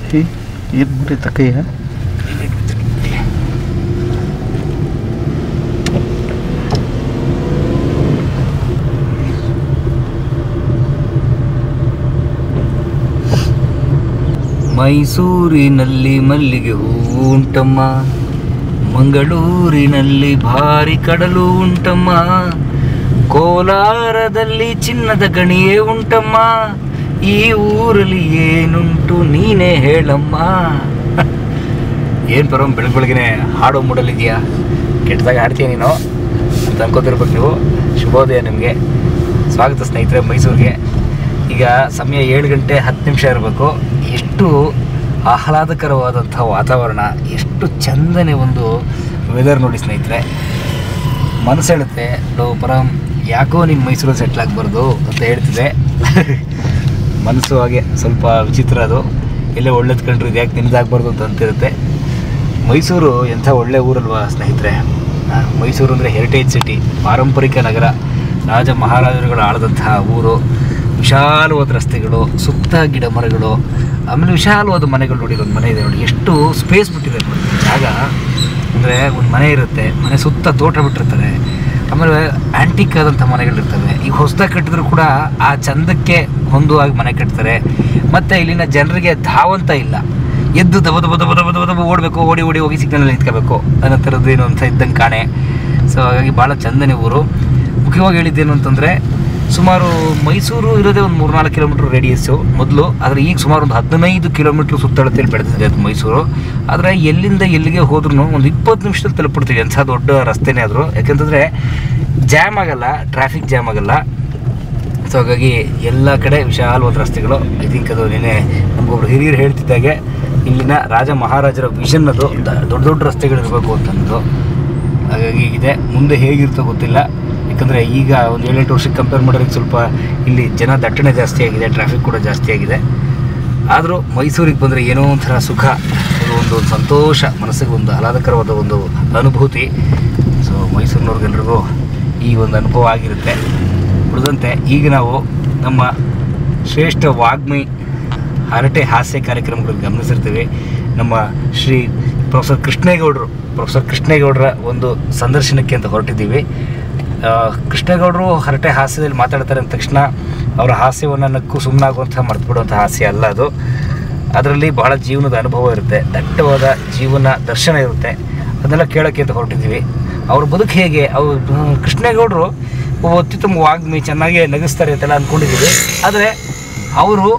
ಏನು ಮುರಿ ತಕ್ಕಯ್ಯ ಮೈಸೂರಿನಲ್ಲಿ ಮಲ್ಲಿಗೆ ಹೂವು ಉಂಟಮ್ಮ ಮಂಗಳೂರಿನಲ್ಲಿ ಭಾರಿ ಕಡಲು ಉಂಟಮ್ಮ ಕೋಲಾರದಲ್ಲಿ ಚಿನ್ನದ ಗಣಿಯೇ ಉಂಟಮ್ಮ ಈ ಊರಲ್ಲಿ ಏನುಂಟು ನೀನೇ ಹೇಳಮ್ಮ ಏನು ಪರಂ ಬೆಳಗ್ಗೆ ಬೆಳಗ್ಗೆನೆ ಹಾಡೋ ಮೂಡಲ್ಲಿದೆಯಾ ಕೆಟ್ಟದಾಗ ಹಾಡ್ತೀಯ ನೀನು ಅಂತ ಅನ್ಕೋತಿರ್ಬೇಕು ನೀವು ಶುಭೋದಯ ನಿಮಗೆ ಸ್ವಾಗತ ಸ್ನೇಹಿತರೆ ಮೈಸೂರಿಗೆ ಈಗ ಸಮಯ ಏಳು ಗಂಟೆ ಹತ್ತು ನಿಮಿಷ ಇರಬೇಕು ಎಷ್ಟು ಆಹ್ಲಾದಕರವಾದಂಥ ವಾತಾವರಣ ಎಷ್ಟು ಚಂದನೆ ಒಂದು ವೆದರ್ ನೋಡಿ ಸ್ನೇಹಿತರೆ ಮನಸ್ಸು ಹೇಳುತ್ತೆ ಲೋ ಪರಂ ಯಾಕೋ ನೀನು ಮೈಸೂರಲ್ಲಿ ಸೆಟ್ಲ್ ಆಗಬಾರ್ದು ಅಂತ ಹೇಳ್ತಿದೆ ಮನಸ್ಸು ಹಾಗೆ ಸ್ವಲ್ಪ ವಿಚಿತ್ರ ಅದು ಎಲ್ಲೇ ಒಳ್ಳೇದು ಕಂಡ್ರು ಇದು ಯಾಕೆ ನಿಮ್ದಾಗಬಾರ್ದು ಅಂತ ಅಂತಿರುತ್ತೆ ಮೈಸೂರು ಎಂಥ ಒಳ್ಳೆ ಊರಲ್ವಾ ಸ್ನೇಹಿತರೆ ಆ, ಮೈಸೂರು ಅಂದರೆ ಹೆರಿಟೇಜ್ ಸಿಟಿ ಪಾರಂಪರಿಕ ನಗರ ರಾಜ ಮಹಾರಾಜರುಗಳು ಆಳದಂತಹ ಊರು ವಿಶಾಲವಾದ ರಸ್ತೆಗಳು ಸುತ್ತ ಗಿಡ ಮರಗಳು ಆಮೇಲೆ ವಿಶಾಲವಾದ ಮನೆಗಳು ನೋಡಿ ಒಂದು ಮನೆ ಇದೆ ನೋಡಿ ಎಷ್ಟು ಸ್ಪೇಸ್ ಬಿಟ್ಟಿದೆ ನೋಡಿ ಜಾಗ ಅಂದರೆ ಒಂದು ಮನೆ ಇರುತ್ತೆ ಮನೆ ಸುತ್ತ ತೋಟ ಬಿಟ್ಟಿರ್ತಾರೆ ಆಮೇಲೆ ಆ್ಯಂಟಿಕ್ ಆದಂಥ ಮನೆಗಳಿರ್ತವೆ ಈಗ ಹೊಸದಾಗಿ ಕಟ್ಟಿದ್ರು ಕೂಡ ಆ ಚಂದಕ್ಕೆ ಹೊಂದುವಾಗಿ ಮನೆ ಕಟ್ತಾರೆ ಮತ್ತು ಇಲ್ಲಿನ ಜನರಿಗೆ ಧಾವಂತ ಇಲ್ಲ ಎದ್ದು ದಬ ದಬ ದಬ ದಬ ದಬ ದಬ ಓಡಬೇಕು ಓಡಿ ಓಡಿ ಹೋಗಿ ಸಿಗ್ನಲ್ ನಿಂತ್ಕೋಬೇಕು ಅನ್ನೋ ಥರದ್ದು ಏನು ಅಂತ ಇದ್ದಂಗೆ ಕಾಣೆ ಸೊ ಹಾಗಾಗಿ ಭಾಳ ಚಂದನೆ ಊರು ಮುಖ್ಯವಾಗಿ ಹೇಳಿದ್ದೇನು ಅಂತಂದರೆ ಸುಮಾರು ಮೈಸೂರು ಇರೋದೇ ಒಂದು ಮೂರ್ನಾಲ್ಕು ಕಿಲೋಮೀಟ್ರ್ ರೇಡಿಯಸ್ಸು ಮೊದಲು ಆದರೆ ಈಗ ಸುಮಾರು ಒಂದು ಹದಿನೈದು ಕಿಲೋಮೀಟ್ರ್ ಸುತ್ತಳತೆಯಲ್ಲಿ ಬೆಳೆದಿದೆ ಅದು ಮೈಸೂರು ಆದರೆ ಎಲ್ಲಿಂದ ಎಲ್ಲಿಗೆ ಹೋದ್ರೂ ಒಂದು ಇಪ್ಪತ್ತು ನಿಮಿಷದಲ್ಲಿ ತಲುಪಿಡ್ತೀವಿ ಅಂಥ ದೊಡ್ಡ ರಸ್ತೆನೇ ಆದರೂ ಯಾಕೆಂತಂದರೆ ಜಾಮ್ ಆಗಲ್ಲ ಟ್ರಾಫಿಕ್ ಜಾಮ್ ಆಗಲ್ಲ ಸೊ ಹಾಗಾಗಿ ಎಲ್ಲ ಕಡೆ ವಿಶಾಲವಾದ ರಸ್ತೆಗಳು ಐ ಥಿಂಕ್ ಅದು ನಿನ್ನೆ ನಮಗೊಬ್ರು ಹಿರಿಯರು ಹೇಳ್ತಿದ್ದಾಗೆ ಇಲ್ಲಿನ ರಾಜ ಮಹಾರಾಜರ ವಿಷನ್ ಅದು ದ- ದೊಡ್ಡ ದೊಡ್ಡ ರಸ್ತೆಗಳಿರಬೇಕು ಅಂತಂದು ಹಾಗಾಗಿ ಇದೆ ಮುಂದೆ ಹೇಗಿರ್ತೋ ಗೊತ್ತಿಲ್ಲ ಯಾಕಂದರೆ ಈಗ ಒಂದು ಏಳೆಂಟು ವರ್ಷಕ್ಕೆ ಕಂಪೇರ್ ಮಾಡಿದ್ರೆ ಸ್ವಲ್ಪ ಇಲ್ಲಿ ಜನ ದಟ್ಟಣೆ ಜಾಸ್ತಿ ಆಗಿದೆ ಟ್ರಾಫಿಕ್ ಕೂಡ ಜಾಸ್ತಿ ಆಗಿದೆ ಆದರೂ ಮೈಸೂರಿಗೆ ಬಂದರೆ ಏನೋ ಒಂಥರ ಸುಖ ಅದು ಒಂದು ಒಂದು ಸಂತೋಷ ಮನಸ್ಸಿಗೆ ಒಂದು ಆಹ್ಲಾದಕರವಾದ ಒಂದು ಅನುಭೂತಿ ಸೊ ಮೈಸೂರಿನವ್ರಿಗೆಲ್ರಿಗೂ ಈ ಒಂದು ಅನುಭವ ಆಗಿರುತ್ತೆ ಉಳಿದಂತೆ ಈಗ ನಾವು ನಮ್ಮ ಶ್ರೇಷ್ಠ ವಾಗ್ಮಿ ಹರಟೆ ಹಾಸ್ಯ ಕಾರ್ಯಕ್ರಮಗಳನ್ನು ಗಮನಿಸಿರ್ತೀವಿ ನಮ್ಮ ಶ್ರೀ ಪ್ರೊಫೆಸರ್ ಕೃಷ್ಣೇಗೌಡರು ಪ್ರೊಫೆಸರ್ ಕೃಷ್ಣೇಗೌಡರ ಒಂದು ಸಂದರ್ಶನಕ್ಕೆ ಅಂತ ಹೊರಟಿದ್ದೀವಿ ಆ, ಕೃಷ್ಣೇಗೌಡರು ಹರಟೆ ಹಾಸ್ಯದಲ್ಲಿ ಮಾತಾಡ್ತಾರೆ ಅಂದ ತಕ್ಷಣ ಅವರ ಹಾಸ್ಯವನ್ನು ನಕ್ಕು ಸುಮ್ಮನಾಗುವಂಥ ಮರೆತುಬಿಡುವಂಥ ಹಾಸ್ಯ ಅಲ್ಲ ಅದು ಅದರಲ್ಲಿ ಬಹಳ ಜೀವನದ ಅನುಭವ ಇರುತ್ತೆ ದಟ್ಟವಾದ ಜೀವನ ದರ್ಶನ ಇರುತ್ತೆ ಅದನ್ನೆಲ್ಲ ಕೇಳೋಕ್ಕೆ ಅಂತ ಹೊರಟಿದ್ದೀವಿ ಅವ್ರ ಬದುಕು ಹೇಗೆ ಅವ್ರು ಕೃಷ್ಣೇಗೌಡರು ಒಬ್ಬ ಅತ್ಯುತ್ತಮ ವಾಗ್ಮಿ ಚೆನ್ನಾಗಿ ನಗಿಸ್ತಾರೆ ಅಂತೆಲ್ಲ ಅಂದ್ಕೊಂಡಿದ್ದೀವಿ ಆದರೆ ಅವರು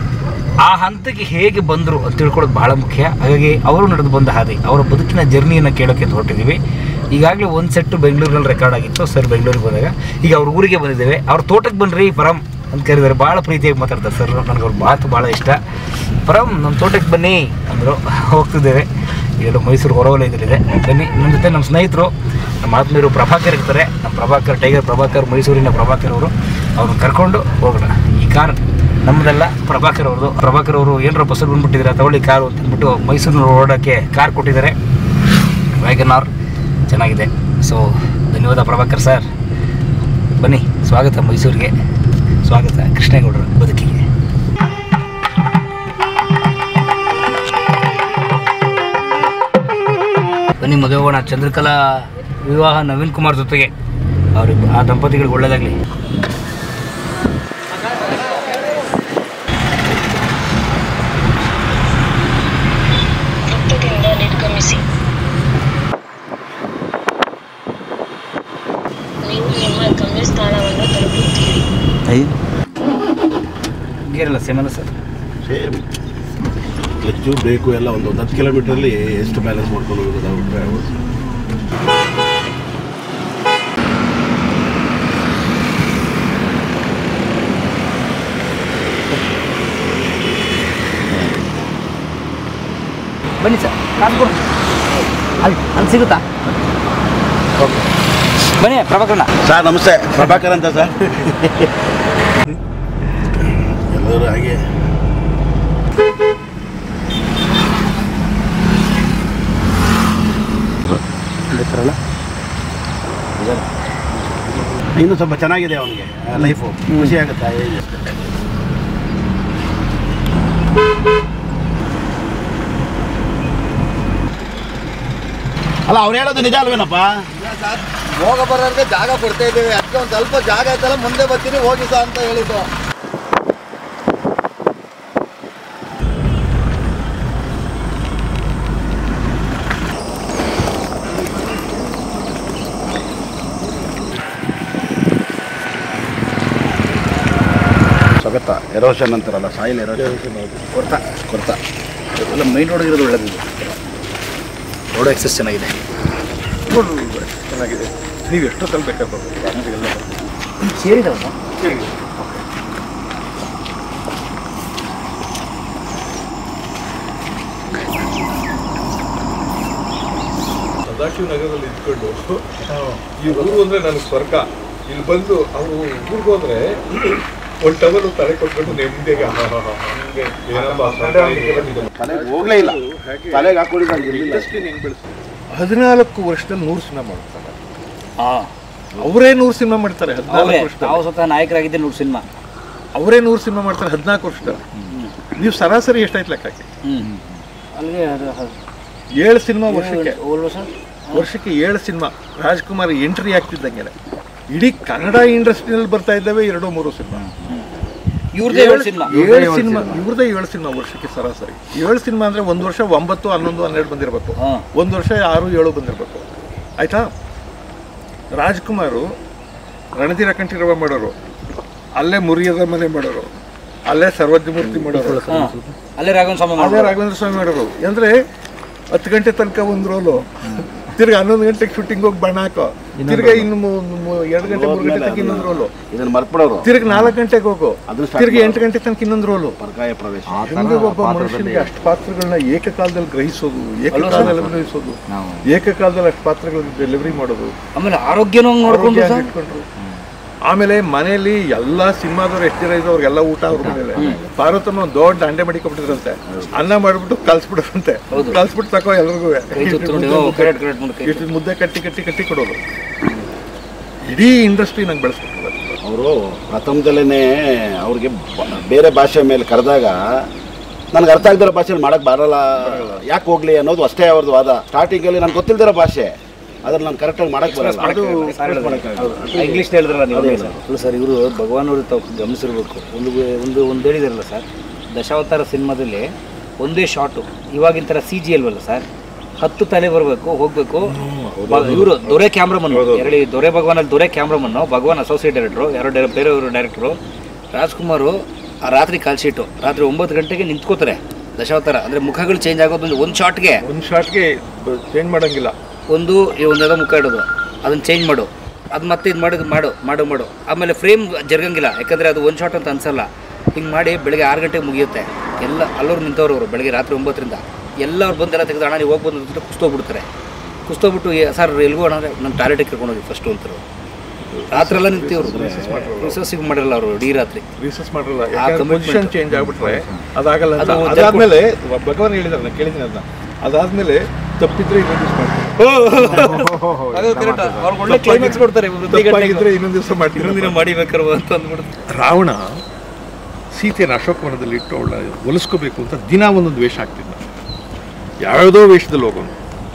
ಆ ಹಂತಕ್ಕೆ ಹೇಗೆ ಬಂದರು ಅಂತ ತಿಳ್ಕೊಳ್ಳೋದು ಬಹಳ ಮುಖ್ಯ ಹಾಗಾಗಿ ಅವರು ನಡೆದು ಬಂದ ಹಾದಿ ಅವರ ಬದುಕಿನ ಜರ್ನಿಯನ್ನು ಕೇಳೋಕ್ಕೆ ಅಂತ ಹೊರಟಿದ್ದೀವಿ ಈಗಾಗಲೇ ಒಂದು ಸೆಟ್ಟು ಬೆಂಗಳೂರಿನಲ್ಲಿ ರೆಕಾರ್ಡ್ ಆಗಿತ್ತು ಸರ್ ಬೆಂಗಳೂರಿಗೆ ಬಂದಾಗ ಈಗ ಅವ್ರ ಊರಿಗೆ ಬಂದಿದ್ದೇವೆ ಅವ್ರ ತೋಟಕ್ಕೆ ಬನ್ನಿರಿ ಪರಂ ಅಂತ ಕರೆದಿದ್ದಾರೆ ಭಾಳ ಪ್ರೀತಿಯಾಗಿ ಮಾತಾಡ್ತಾರೆ ಸರ್ ನನಗೆ ಅವ್ರ ಮಾತು ಭಾಳ ಇಷ್ಟ ಪರಂ ನಮ್ಮ ತೋಟಕ್ಕೆ ಬನ್ನಿ ಅಂದರು ಹೋಗ್ತಿದ್ದೇವೆ ಇವೆಲ್ಲ ಮೈಸೂರು ಹೊರವಲಯದಲ್ಲಿದೆ ಬನ್ನಿ ನಮ್ಮ ಜೊತೆ ನಮ್ಮ ಸ್ನೇಹಿತರು ನಮ್ಮ ಆತ್ಮೀಯರು ಪ್ರಭಾಕರ್ ಇರ್ತಾರೆ ನಮ್ಮ ಪ್ರಭಾಕರ್ ಟೈಗರ್ ಪ್ರಭಾಕರ್ ಮೈಸೂರಿನ ಪ್ರಭಾಕರ್ ಅವರು ಅವ್ರನ್ನ ಕರ್ಕೊಂಡು ಹೋಗೋಣ ಈ ಕಾರ್ ನಮ್ಮದೆಲ್ಲ ಪ್ರಭಾಕರ್ ಅವ್ರದ್ದು ಪ್ರಭಾಕರ್ ಅವರು ಏನರ ಬಸ್ಸಲ್ಲಿ ಬಂದ್ಬಿಟ್ಟಿದ್ದಾರೆ ತಗೊಳ್ಳಿ ಕಾರು ಅಂತ ಅಂದ್ಬಿಟ್ಟು ಮೈಸೂರಿನ ಓಡೋಕ್ಕೆ ಕಾರ್ ಕೊಟ್ಟಿದ್ದಾರೆ ವ್ಯಾಗನ್ ಆರ್ ಚೆನ್ನಾಗಿದೆ ಸೊ ಧನ್ಯವಾದ ಪ್ರಭಾಕರ್ ಸರ್ ಬನ್ನಿ ಸ್ವಾಗತ ಮೈಸೂರಿಗೆ ಸ್ವಾಗತ ಕೃಷ್ಣೇಗೌಡರ ಬದುಕಿಗೆ ಬನ್ನಿ ಮದುವೆ ಹೋಗೋಣ ಚಂದ್ರಕಲಾ ವಿವಾಹ ನವೀನ್ ಕುಮಾರ್ ಜೊತೆಗೆ ಅವ್ರಿಗೆ ಆ ದಂಪತಿಗಳಿಗೆ ಒಳ್ಳೇದಾಗಲಿ ವೃತ್ತದಿಂದ ನಿರ್ಗಮಿಸಿ ನೀವು ನಿಮ್ಮ ಗಮ್ಯಸ್ಥಾನವನ್ನು ತಲುಪುತ್ತೀರಿ ಅಯ್ಯ ಗೇರಲ್ಲ ಸೇಮಲ್ಲ ಸರ್ ಸೇಮ್ ಕ್ಲಚ್ಚು ಬೇಕು ಎಲ್ಲ ಒಂದು ಒಂದು ಹತ್ತು ಕಿಲೋಮೀಟ್ರಲ್ಲಿ ಎಷ್ಟು ಬ್ಯಾಲೆನ್ಸ್ ಮಾಡ್ಕೊಂಡು ಹೋಗೋದಾಗ್ಬಿಟ್ರೆ ಬನ್ನಿ ಸರ್ ಕಾಸು ಕೊಡು ಅಲ್ಲಿ ಅಲ್ಲಿ ಸಿಗುತ್ತಾ ಓಕೆ ಬನ್ನಿ ಪ್ರಭಾಕರಣ ಸರ್ ನಮಸ್ತೆ ಪ್ರಭಾಕರ್ ಅಂತ ಸರ್ ಎಲ್ಲರೂ ಹಾಗೆ ಇನ್ನು ಸ್ವಲ್ಪ ಚೆನ್ನಾಗಿದೆ ಅವನಿಗೆ ಲೈಫು ಖುಷಿ ಆಗುತ್ತೆ ಅಲ್ಲ ಅವ್ರು ಹೇಳೋದು ನಿಜ ಅಲ್ವೇನಪ್ಪ ಹೋಗ ಬರೋರಿಗೆ ಜಾಗ ಕೊಡ್ತಾ ಇದ್ದೀವಿ ಅದಕ್ಕೆ ಒಂದು ಸ್ವಲ್ಪ ಜಾಗ ಐತಲ್ಲ ಮುಂದೆ ಬರ್ತೀನಿ ಹೋಗಿ ಸಾ ಅಂತ ಹೇಳಿದ್ದು ಸಗತ್ತ ಎರೋಷನ್ ಅಂತಾರಲ್ಲ ಸಾಯಿಲ್ ಎರೋಷನ್ ಕೊಡ್ತಾ ಕೊಡ್ತಾ ಅಲ್ಲ ಮೈನ್ ರೋಡ್ ಇರೋದು ಒಳ್ಳೇದಿದೆ ರೋಡ್ ಆಕ್ಸೆಸ್ ಚೆನ್ನಾಗಿದೆ ಚೆನ್ನಾಗಿದೆ ನೀವು ಎಷ್ಟೊತ್ತಲ್ಲಿ ಬೇಕಾದ್ರೆ ಸೇರಿದಲ್ಲ ಸದಾಶಿವನಗರದಲ್ಲಿ ಇದ್ಕೊಂಡು ಈ ಊರು ಅಂದ್ರೆ ನನಗೆ ಸ್ವರ್ಗ ಇಲ್ಲಿ ಬಂದು ಅವರು ಊರಿಗೆ ಹೋದ್ರೆ ಒಂದು ಟವಲ್ ತಲೆ ಕೊಟ್ಕೊಂಡು ನೆಮ್ಮದಿಗೆ ಹಾ, ಹಾ, ಹಾ, ಹಂಗೆ ಏನಪ್ಪ ಸ್ವರ್ಗ ಇದೆ ಬಂದಿದೆ. ತಲೆಗೆ ಹೋಗ್ಲೇ ಇಲ್ಲ ತಲೆಗೆ ಹಾಕೊಂಡಿದ್ದಂಗೆ ಹದಿನಾಲ್ಕು ವರ್ಷದಲ್ಲಿ ನೂರು ಸಿನಿಮಾ ಮಾಡ್ತಾರೆ ಹಾಂ ಅವರೇ ನೂರು ಸಿನಿಮಾ ಮಾಡ್ತಾರೆ ಹದಿನಾಲ್ಕು ವರ್ಷದಲ್ಲಿ ನಾವು ಸ್ವತಃ ನಾಯಕರಾಗಿದ್ದೆ ನೂರು ಸಿನಿಮಾ ಅವರೇ ನೂರು ಸಿನಿಮಾ ಮಾಡ್ತಾರೆ ಹದಿನಾಲ್ಕು ವರ್ಷದಲ್ಲಿ ನೀವು ಸರಾಸರಿ ಎಷ್ಟಾಯ್ತು ಲೆಕ್ಕ ಹಾಕಿ ಹ್ಞೂ ಅಲ್ಲಿಗೆ ಅದು ಏಳು ಸಿನಿಮಾ ವರ್ಷಕ್ಕೆ ಓಲ್ಡ್ ವರ್ಷ ವರ್ಷಕ್ಕೆ ಏಳು ಸಿನಿಮಾ ರಾಜ್ಕುಮಾರ್ ಎಂಟ್ರಿ ಆಗ್ತಿದ್ದಂಗೆ ಇಡೀ ಕನ್ನಡ ಇಂಡಸ್ಟ್ರಿಯಲ್ಲಿ ಬರ್ತಾ ಇದ್ದಾವೆ ಎರಡು ಮೂರು ಸಿನಿಮಾ ಇವ್ರದೇ ಏಳು ಸಿನಿಮಾ ಏಳು ಸಿನಿಮಾ ಇವ್ರದೇ ಏಳು ಸಿನಿಮಾ ವರ್ಷಕ್ಕೆ ಸರಾಸರಿ ಏಳು ಸಿನಿಮಾ ಅಂದ್ರೆ ಒಂದು ವರ್ಷ ಒಂಬತ್ತು ಹನ್ನೊಂದು ಹನ್ನೆರಡು ಬಂದಿರಬೇಕು ಹಾಂ ಒಂದು ವರ್ಷ ಆರು ಏಳು ಬಂದಿರಬೇಕು ಆಯ್ತಾ ರಾಜ್ಕುಮಾರು ರಣಧೀರ ಕಂಠೀರವ ಮಾಡೋರು ಅಲ್ಲೇ ಮುರಿಯದ ಮನೆ ಮಾಡೋರು ಅಲ್ಲೇ ಸರ್ವಜ್ಞಮೂರ್ತಿ ಮಾಡೋರು ಹಾಂ ಅಲ್ಲೇ ರಾಘವನ್ ಸ್ವಾಮಿ ಅಲ್ಲೇ ಮಾಡ್ತಾರೆ ರಾಘವೇಂದ್ರ ಸ್ವಾಮಿ ಮಾಡೋರು ಅಂದ್ರೆ ಹತ್ತು ಗಂಟೆ ತನಕ ಒಂದು ರೋಲು ತಿರ್ಗಿ ಹನ್ನೊಂದು ಗಂಟೆಗೆ ಶೂಟಿಂಗ್ ಹೋಗಿ ಬಣ್ಣ ಹಾಕೋ ತಿರ್ಗಾ ಇನ್ನು ಮೂ- ಮೂ- ಎರಡು ಗಂಟೆ ಮೂರು ಗಂಟೆ ತನಕ ಇನ್ನೊಂದು ರೋಲು ಇದನ್ನ ಮರ್ತ್ಬಿಡೋರು ತಿರ್ಗಿ ನಾಲ್ಕು ಗಂಟೆಗೆ ಹೋಗು ಅದನ್ನ start ತಿರ್ಗಿ ಎಂಟು ಗಂಟೆ ತನಕ ಇನ್ನೊಂದು ರೋಲು ಪರ್ಗಾಯ ಪ್ರವೇಶ ಹೆಂಗೆ ಒಬ್ಬ ಮನುಷ್ಯನಿಗೆ ಅಷ್ಟು ಪಾತ್ರಗಳನ್ನ ಏಕಕಾಲದಲ್ಲಿ ಗ್ರಹಿಸೋದು ಏಕಕಾಲದಲ್ಲಿ ಅಭಿನಯಿಸೋದು ಏಕಕಾಲದಲ್ಲಿ ಅಷ್ಟು ಪಾತ್ರಗಳನ್ನ ಡೆಲಿವರಿ ಮಾಡೋದು ಆಮೇಲೆ ಆರೋಗ್ಯನೂ ಹಂಗ್ ನೋಡ್ಕೊಂಡು ಆರೋಗ್ಯ ಸರ್ ಇಟ್ಕೊಂಡ್ರು. ಆಮೇಲೆ ಮನೆಯಲ್ಲಿ ಎಲ್ಲಾ ಸಿನಿಮಾದವ್ರು ಎಷ್ಟು ಜನ ಇದ್ರು ಅವ್ರಿಗೆಲ್ಲ ಊಟ ಅವ್ರ ಮನೇಲೆ ಪಾರ್ವತಮ್ಮ ಒಂದು ದೊಡ್ಡ ಅಂಡೆ ಮಡಿಕೊಬಿಟ್ಟಿದ್ರಂತೆ ಅನ್ನ ಮಾಡ್ಬಿಟ್ಟು ಕಲ್ಸ್ಬಿಟ್ರಂತೆ ಕಲ್ಸ್ಬಿಟ್ಟು ತಕೋ ಎಲ್ರಿಗೂ ಕೈ ತುತ್ತು ನೋಡಿ ಓ, ಕರೆಕ್ಟ್ ಕರೆಕ್ಟ್ ನೋಡಿ ಕೈ ಇಷ್ಟು ಮುದ್ದೆ ಕಟ್ಟಿ ಕಟ್ಟಿ ಕಟ್ಟಿ ಕೊಡೋದು ಇಡೀ ಇಂಡಸ್ಟ್ರಿ ನಂಗೆ ಬೆಳೆಸ್ಬಿಟ್ಟಿದ್ದಾರೆ ಅವರು ಪ್ರಥಮದಲ್ಲೇ ಅವ್ರಿಗೆ ಬ- ಬೇರೆ ಭಾಷೆ ಮೇಲೆ ಕರೆದಾಗ ನನಗೆ ಅರ್ಥ ಆಗದಿರೋ ಭಾಷೆಯಲ್ಲಿ ಮಾಡಕ್ ಬರಲ್ಲ ಯಾಕೆ ಹೋಗ್ಲಿ ಅನ್ನೋದು ಅಷ್ಟೇ ಅವ್ರದ್ದು ವಾದ ಸ್ಟಾರ್ಟಿಂಗಲ್ಲಿ ನನಗೆ ಗೊತ್ತಿಲ್ದಿರೋ ಭಾಷೆ ಅದ್ರ ನಾನು ಕರೆಕ್ಟಾಗಿ ಮಾಡಕ್ ಬರಲ್ಲ ಅದು express ಮಾಡಕ್ಕಾಗಲ್ಲ. ಇಂಗ್ಲೀಷ್ ಹೇಳಿದ್ರಲ್ಲ ನೀವು ಅಲ್ಲ ಸರ್ ಇವರು ಭಗವಾನ್ ಅವರು ತಾವು ಗಮನಿಸಿರ್ಬೇಕು ಒಂದು ಒಂದು ಒಂದು ಹೇಳಿದಾರಲ್ಲ ಸರ್ ದಶಾವತಾರ ಸಿನಿಮಾದಲ್ಲಿ ಒಂದೇ ಶಾಟು ಇವಾಗಿನ ಥರ ಸಿ ಜಿ ಅಲ್ವಲ್ಲ ಸರ್ ಹತ್ತು ತಲೆ ಬರಬೇಕು ಹೋಗಬೇಕು ಇವರು ದೊರೆ ಕ್ಯಾಮ್ರಾಮನ್ ಎರಡು ದೊರೆ ಭಗವಾನ್ ಅಲ್ಲಿ ದೊರೆ ಕ್ಯಾಮ್ರಾಮನ್ ಭಗವಾನ್ ಅಸೋಸಿಯೇಟ್ ಡೈರೆಕ್ಟ್ರು ಯಾರೋ ಡೈರೆ ಬೇರೆಯವರು ಡೈರೆಕ್ಟ್ರು ರಾಜ್ಕುಮಾರು ಆ ರಾತ್ರಿ ಕಾಲ್ ಶೀಟು ರಾತ್ರಿ ಒಂಬತ್ತು ಗಂಟೆಗೆ ನಿಂತ್ಕೋತಾರೆ ದಶಾವತಾರ ಅಂದರೆ ಮುಖಗಳು ಚೇಂಜ್ ಆಗೋದು ಒಂದು ಶಾಟ್ಗೆ ಒಂದು ಶಾಟ್ಗೆ ಚೇಂಜ್ ಮಾಡಂಗಿಲ್ಲ ಒಂದು ಈ ಒಂದೆರಡು ಮುಖ ಇಡೋದು ಅದನ್ನ ಚೇಂಜ್ ಮಾಡು ಅದು ಮತ್ತೆ ಇದು ಮಾಡಿ ಮಾಡು ಮಾಡು ಮಾಡು ಆಮೇಲೆ ಫ್ರೇಮ್ ಜರುಗಂಗಿಲ್ಲ ಯಾಕಂದರೆ ಅದು ಒಂದು ಶಾಟ್ ಅಂತ ಅನ್ಸಲ್ಲ ಹಿಂಗೆ ಮಾಡಿ ಬೆಳಗ್ಗೆ ಆರು ಗಂಟೆಗೆ ಮುಗಿಯುತ್ತೆ ಎಲ್ಲ ಅಲ್ಲವ್ರು ನಿಂತವ್ರು ಅವರು ಬೆಳಗ್ಗೆ ರಾತ್ರಿ ಒಂಬತ್ತರಿಂದ ಎಲ್ಲ ಅವ್ರು ಬಂದೆಲ್ಲ ತೆಗೆದು ಅಣ್ಣ ನೀವು ಹೋಗ್ಬೋದು ಅಂತ ಕುಸ್ತೋಗ್ಬಿಡ್ತಾರೆ ಕುಸ್ತೋಗ್ಬಿಟ್ಟು "ಏ, ಸರ್ ಎಲ್ಗೂ ಅಣ್ಣ ನಮ್ಮ ಟಾಯ್ಲೆಟಿಗೆ ಕರ್ಕೊಂಡು ಹೋಗಿ ಫಸ್ಟು ಅಂತಾರೆ ರಾತ್ರಿ ಎಲ್ಲ ನಿಂತೀವ್ರು ರಿಸರ್ಸಿಗೆ ಮಾಡಿರಲ್ಲ ಅವರು ಇಡೀ ರಾತ್ರಿ ರಿಸರ್ಚ್ ಮಾಡಲ್ಲ ಆ ಯಾಕಂದ್ರೆ commitment. ಪೊಸಿಷನ್ ಚೇಂಜ್ ಆಗ್ಬಿಟ್ರೆ ಅದಾಗಲ್ಲ ಅಂತ. ಅದು ಅದಾದ್ಮೇಲೆ ಭಗವಾನ್ ಹೇಳಿದಾರೆ ನಾನು ಕೇಳಿದ್ದೀನಿ ಅದನ್ನ ಅದಾದ್ಮೇಲೆ ತಪ್ಪಿದ್ರೆ ಇನ್ನೊಂದು ದಿವಸ ಮಾಡ್ತೀನಿ ಅವ್ರಿಗೆ ಒಳ್ಳೆ ಕ್ಲೈಮ್ಯಾಕ್ಸ್ ಕೊಡ್ತಾರೆ ತಪ್ಪಾಗಿದ್ರೆ ಇನ್ನೊಂದು ದಿವಸ ಮಾಡ್ತೀನಿ ಇನ್ನೊಂದು ದಿನ ಮಾಡಿ ಬೇಕಾರೆ ಅಂತ ಅಂದ್ಬಿಡ್ತಾರೆ ರಾವಣ ಸೀತೆಯನ್ನು ಅಶೋಕವನದಲ್ಲಿ ಇಟ್ಟು ಅವಳ ಒಲಿಸ್ಕೋಬೇಕು ಅಂತ ದಿನ ಒಂದೊಂದು ವೇಷ ಹಾಕ್ತಿದ್ದ ಯಾವುದೋ ವೇಷದಲ್ಲಿ ಹೋಗೋನು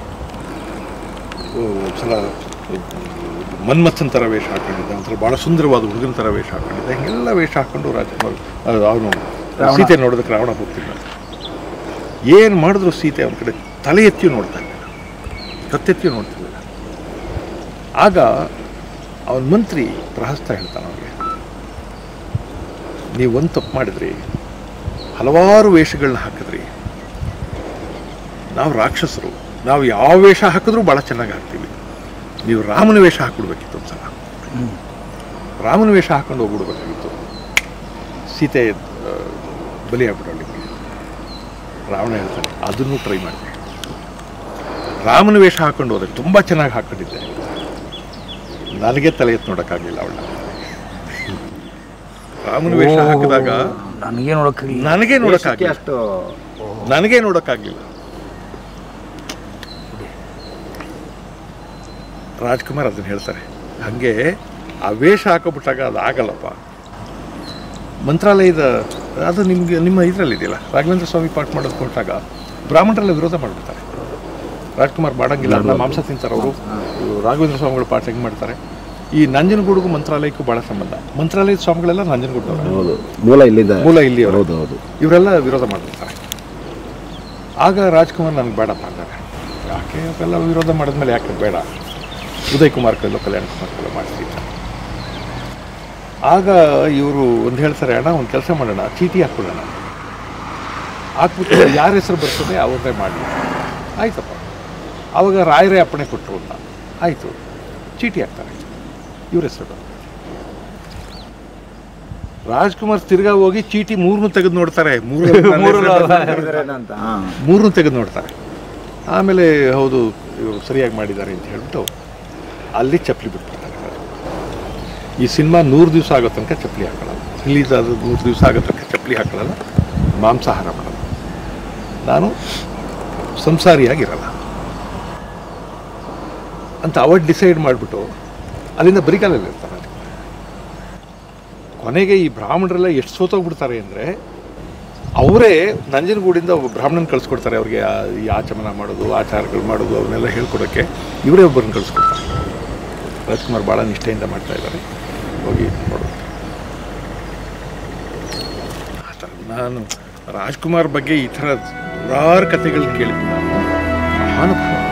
ಓ, ಒಂದ್ಸಲ ಮನ್ಮಥನ್ ಥರ ವೇಷ ಹಾಕೊಂಡಿದ್ದ ಒಂಥರ ಭಾಳ ಸುಂದರವಾದ ಹುಡುಗನ ಥರ ವೇಷ ಹಾಕೊಂಡಿದ್ದ ಹಿಂಗೆಲ್ಲ ವೇಷ ಹಾಕೊಂಡು ರಾಜಕುಮಾರ್ ಅವನು ಸೀತೆ ನೋಡೋದಕ್ಕೆ ರಾವಣ ಹೋಗ್ತಿದ್ದ ಏನು ಮಾಡಿದ್ರು ಸೀತೆ ಅವನ ಕಡೆ ತಲೆ ಎತ್ತಿಯೂ ನೋಡ್ತಾ ಇದ್ದ ಕತ್ತೆತ್ತಿಯೂ ನೋಡ್ತಿದ್ದ ಆಗ ಅವನ ಮಂತ್ರಿ ಪ್ರಹಸ್ತ ಹೇಳ್ತಾನೆ ಅವನಿಗೆ ನೀವು ಒಂದು ತಪ್ಪು ಮಾಡಿದ್ರಿ ಹಲವಾರು ವೇಷಗಳನ್ನ ಹಾಕಿದ್ರಿ ನಾವು ರಾಕ್ಷಸರು ನಾವು ಯಾವ ವೇಷ ಹಾಕಿದ್ರೂ ಭಾಳ ಚೆನ್ನಾಗಿ ಹಾಕ್ತೀವಿ ನೀವು ರಾಮನ ವೇಷ ಹಾಕ್ಬಿಡ್ಬೇಕಿತ್ತು ಒಂದ್ಸಲ ರಾಮನ ವೇಷ ಹಾಕೊಂಡು ಹೋಗ್ಬಿಡ್ಬೇಕಾಗಿತ್ತು ಸೀತೆ ಆ, ಬಲಿ ಆಗ್ಬಿಡೋಳಿಗೆ ರಾವಣ ಹೇಳ್ತಾನೆ ಅದನ್ನು ಟ್ರೈ ಮಾಡಿದೆ ರಾಮನ ವೇಷ ಹಾಕೊಂಡು ಹೋದೆ ತುಂಬ ಚೆನ್ನಾಗಿ ಹಾಕೊಂಡಿದ್ದೆ ನನಗೆ ತಲೆ ಎತ್ತು ನೋಡೋಕ್ಕಾಗಲಿಲ್ಲ ಅವಳ ರಾಮನ ವೇಷ ಹಾಕಿದಾಗ ನನಗೆ ನೋಡೋಕೆ ನನಗೆ ನೋಡೋಕ್ಕಾಗಲಿಲ್ಲ ಅಷ್ಟು ನನಗೆ ನೋಡೋಕ್ಕಾಗಲಿಲ್ಲ ರಾಜ್ಕುಮಾರ್ ಅದನ್ನ ಹೇಳ್ತಾರೆ ಹಾಗೆ ಆ ವೇಷ ಹಾಕೋಬಿಟ್ಟಾಗ ಅದು ಆಗಲ್ಲಪ್ಪ ಮಂತ್ರಾಲಯದ ಅದು ನಿಮಗೆ ನಿಮ್ಮ ಇದರಲ್ಲಿ ಇದೆಯಲ್ಲ ರಾಘವೇಂದ್ರ ಸ್ವಾಮಿ ಪಾಠ ಮಾಡೋದು ಕೊಟ್ಟಾಗ ಬ್ರಾಹ್ಮಣರೆಲ್ಲ ವಿರೋಧ ಮಾಡಿಬಿಡ್ತಾರೆ ರಾಜ್ಕುಮಾರ್ ಮಾಡಂಗಿಲ್ಲ ಅದನ್ನ ಮಾಂಸ ತಿಂತಾರೆ ಅವರು ರಾಘವೇಂದ್ರ ಸ್ವಾಮಿಗಳು ಪಾಠ ಹೆಂಗೆ ಮಾಡ್ತಾರೆ ಈ ನಂಜನಗೂಡಿಗೂ ಮಂತ್ರಾಲಯಕ್ಕೂ ಭಾಳ ಸಂಬಂಧ ಮಂತ್ರಾಲಯದ ಸ್ವಾಮಿಗಳೆಲ್ಲ ನಂಜನಗೂಡವರು ಹೌದು ಮೂಲ ಇಲ್ಲಿಂದ ಮೂಲ ಇಲ್ಲಿ ಅವರು ಹೌದು ಹೌದು ಇವರೆಲ್ಲ ವಿರೋಧ ಮಾಡಿರ್ತಾರೆ ಆಗ ರಾಜ್ಕುಮಾರ್ ನನಗೆ ಬೇಡಪ್ಪ ಅಂತಾರೆ ಯಾಕೆ ಅವೆಲ್ಲ ವಿರೋಧ ಮಾಡಿದ್ಮೇಲೆ ಯಾಕೆ ಬೇಡ ಉದಯ್ ಕುಮಾರ್ ಕೈಲೋ ಕಲ್ಯಾಣ್ ಕುಮಾರ್ ಕೈಲೋ ಮಾಡಿಸಿದ್ದ ಆಗ ಇವರು ಒಂದು ಹೇಳ್ತಾರೆ ಅಣ್ಣ ಒಂದು ಕೆಲಸ ಮಾಡೋಣ ಚೀಟಿ ಹಾಕ್ಬಿಡೋಣ ಹಾಕ್ಬಿಟ್ಟು ಯಾರ ಹೆಸರು ಬರ್ತದೆ ಅವ್ರದ್ದೇ ಮಾಡಲಿ ಆಯ್ತಪ್ಪ ಆವಾಗ ರಾಯರೇ ಅಪ್ಪಣೆ ಕೊಟ್ಟರು ಅಂತ ಆಯಿತು ಚೀಟಿ ಹಾಕ್ತಾರೆ ಇವ್ರ ಹೆಸರು ಬರ್ತದೆ ರಾಜ್ಕುಮಾರ್ ತಿರ್ಗಾ ಹೋಗಿ ಚೀಟಿ ಮೂರನ್ನು ತೆಗೆದು ನೋಡ್ತಾರೆ ಮೂರು ಅಂತ ಹಾ. ಮೂರನ್ನು ತೆಗೆದು ನೋಡ್ತಾರೆ ಆಮೇಲೆ ಹೌದು ಇವರು ಸರಿಯಾಗಿ ಮಾಡಿದ್ದಾರೆ ಅಂತ ಹೇಳ್ಬಿಟ್ಟು ಅಲ್ಲಿ ಚಪ್ಪಲಿ ಬಿಟ್ಬಿಡ್ತಾರೆ ಈ ಸಿನಿಮಾ ನೂರು ದಿವಸ ಆಗೋ ತನಕ ಚಪ್ಪಲಿ ಹಾಕೊಳ್ಳಲ್ಲ ರಿಲೀಸ್ ಆದ ನೂರು ದಿವಸ ಆಗೋ ತನಕ ಚಪ್ಪಲಿ ಹಾಕೊಳ್ಳಲ್ಲ ಮಾಂಸಾಹಾರ ಮಾಡಲ್ಲ ನಾನು ಸಂಸಾರಿಯಾಗಿರಲ್ಲ ಅಂತ ಅವತ್ತು ಡಿಸೈಡ್ ಮಾಡಿಬಿಟ್ಟು ಅಲ್ಲಿಂದ ಬರಿಗಾಲಲ್ಲಿ ಇರ್ತಾರೆ ಕೊನೆಗೆ ಈ ಬ್ರಾಹ್ಮಣರೆಲ್ಲ ಎಷ್ಟು ಸೋತೋಗ್ಬಿಡ್ತಾರೆ ಅಂದರೆ ಅವರೇ ನಂಜನಗೂಡಿಂದ ಒಬ್ಬ ಬ್ರಾಹ್ಮಣನ ಕಳಿಸ್ಕೊಡ್ತಾರೆ ಅವ್ರಿಗೆ ಆ- ಈ ಆಚಮನ ಮಾಡೋದು ಆಚಾರಗಳು ಮಾಡೋದು ಅವನ್ನೆಲ್ಲ ಹೇಳ್ಕೊಡೋಕ್ಕೆ ಇವರೇ ಒಬ್ಬರನ್ನ ಕಳಿಸ್ಕೊಡ್ತಾರೆ ರಾಜ್ಕುಮಾರ್ ಭಾಳ ನಿಷ್ಠೆಯಿಂದ ಮಾಡ್ತಾ ಇದ್ದಾರೆ ಹೋಗಿ ನೋಡೋದು ಆ ಥರ ನಾನು ರಾಜ್ಕುಮಾರ್ ಬಗ್ಗೆ ಈ ಥರ ನೂರಾರು ಕಥೆಗಳು ಕೇಳಿದ್ದು ನಾನು ಮಹಾನುಭಾವ